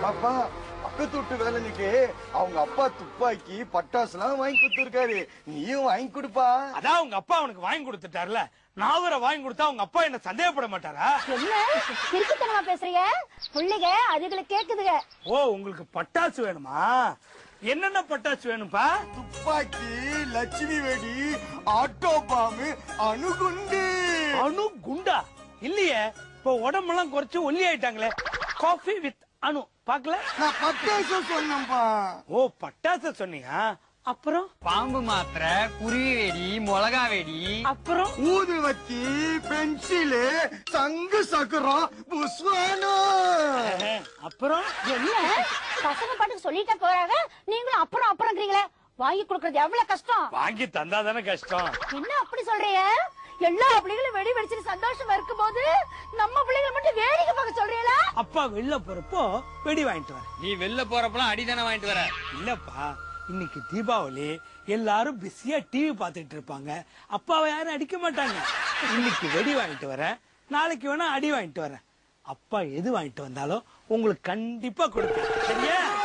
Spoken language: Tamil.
பாப்பா பக்கத்து வீட்டு வேலைனுக்கு அவங்க அப்பா துப்பாக்கி பட்டாசுலாம் வாங்கி கொடுத்துருக்காரு நீயும் வாங்கி கொடுப்பா அதான் உங்க அப்பா அவனுக்கு வாங்கி கொடுத்துட்டாருல நான் வேற வாங்கி கொடுத்தா உங்க அப்பா என்ன சந்தேகப்பட மாட்டாரா என்ன திருக்குத்தனமா பேசுறீங்க பிள்ளைங்க அதுகளை கேக்குதுங்க ஓ உங்களுக்கு பட்டாசு வேணுமா என்னென்ன பட்டாசு வேணும்பா துப்பாக்கி லட்சுமி வெடி ஆட்டோ பாம்பு அணுகுண்டு அணு குண்டா இல்லையே இப்போ உடம்பெல்லாம் குறைச்சு ஒல்லி ஆயிட்டாங்களே காஃபி வித் அணு பாக்கல நான் பட்டாசு சொன்னேன்பா ஓ பட்டாசு சொன்னீங்க அப்புறம் பாம்பு மாத்திரை குருவி வெடி மிளகா வெடி அப்புறம் ஊதுவத்தி பென்சிலு சங்கு சக்கரம் புஸ்வானம் அஹ், அப்புறம் என்ன பசங்க பாட்டுக்கு சொல்லிட்டே போறாங்க நீங்களும் அப்புறம் அப்புறம்ன்றீங்களே வாங்கி கொடுக்கறது எவ்வளவு கஷ்டம் வாங்கி தந்தா தானே கஷ்டம் என்ன அப்படி சொல்றீங்க எல்லா பிள்ளைகளும் வெடி வெடிச்சு சந்தோஷமா இருக்கும்போது நம்ம பிள்ளைகளை மட்டும் வேடிக்கை பார்க்க சொல்றீங்களா அப்பா வெளில போறப்போ வெடி வாங்கிட்டு வரேன் நீ வெளில போறப்பலாம் அடிதானே வாங்கிட்டு வர இல்லப்பா இன்னைக்கு தீபாவளி எல்லாரும் பிஸியா டிவி பார்த்துட்டு இருப்பாங்க அப்பாவை யாரும் அடிக்க மாட்டாங்க இன்னைக்கு வெடி வாங்கிட்டு வரேன் நாளைக்கு வேணா அடி வாங்கிட்டு வரேன் அப்பா எது வாங்கிட்டு வந்தாலும் உங்களுக்கு கண்டிப்பா கொடுப்பேன் சரியா